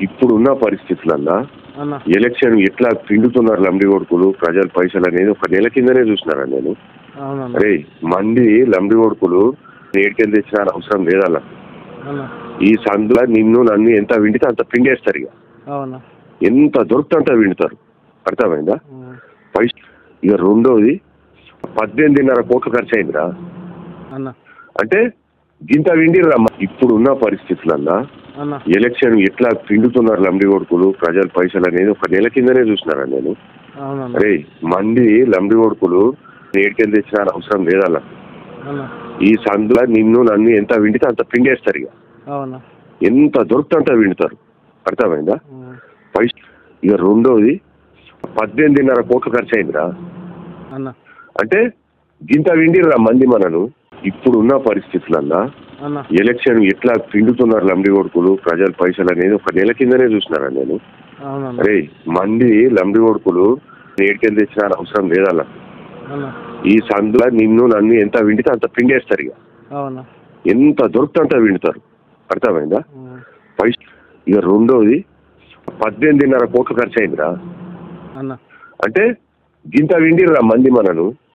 ఇప్పుడున్న పరిస్థితులల్లా అన్న ఎలక్షన్ ఎట్లా పిండుతున్నారు లంబడి కొడుకులు ప్రజల పైసలు అనేది ఒక నెల కిందనే చూసినారా నేను అవునన్న అరే మంది లంబడి కొడుకులు ఏడికెళ్ళి తెచ్చిన అవసరం లేదల్ల అన్న ఈ సందులో నిన్ను నన్ను ఎంత విండితే అంత పిండేస్తారు ఇక అవునా ఎంత దొరికితే అంత విండుతారు అర్థమైందా ఉమ్. పైస ఇక రెండోది పద్దెనిమిదిన్నర కోట్లు ఖర్చు అయిందిరా అన్న అంటే గింత విండిర్రా ఇప్పుడున్న పరిస్థితులల్లా అన్న ఎలక్షన్ ఎట్లా పిండుతున్నారు లంబడి కొడుకులు ప్రజల పైసలు అనేది ఒక నెల కిందనే చూసినారా నేను అవునన్న అరే మంది లంబడి కొడుకులు ఏడికెళ్ళి తెచ్చిన అవసరం లేదల్ల అన్న ఈ సందులో నిన్ను నన్ను ఎంత విండితే అంత పిండేస్తారు ఇక అవునా ఎంత దొరికితే అంత విండుతారు అర్థమైందా ఉమ్. పైస ఇక రెండోది పద్దెనిమిదిన్నర కోట్లు ఖర్చు అయిందిరా అన్న అంటే గింత విండిర్రా మంది మనను ఇప్పుడున్న పరిస్థితులల్లా అన్న ఎలక్షన్ ఎట్లా పిండుతున్నారు లంబడి కొడుకులు ప్రజల పైసలు అనేది ఒక నెల కిందనే చూసినారా నేను అవునన్న అరే మంది లంబడి కొడుకులు ఏడికెళ్ళి తెచ్చిన అవసరం లేదల్ల అన్న ఈ సందులో నిన్ను నన్ను ఎంత విండితే అంత పిండేస్తారు ఇక అవునా ఎంత దొరికితే అంత విండుతారు అర్థమైందా ఉమ్. పైస ఇక రెండోది పద్దెనిమిదిన్నర కోట్లు ఖర్చు అయిందిరా అన్న అంటే గింత విండిర్రా మంది మనను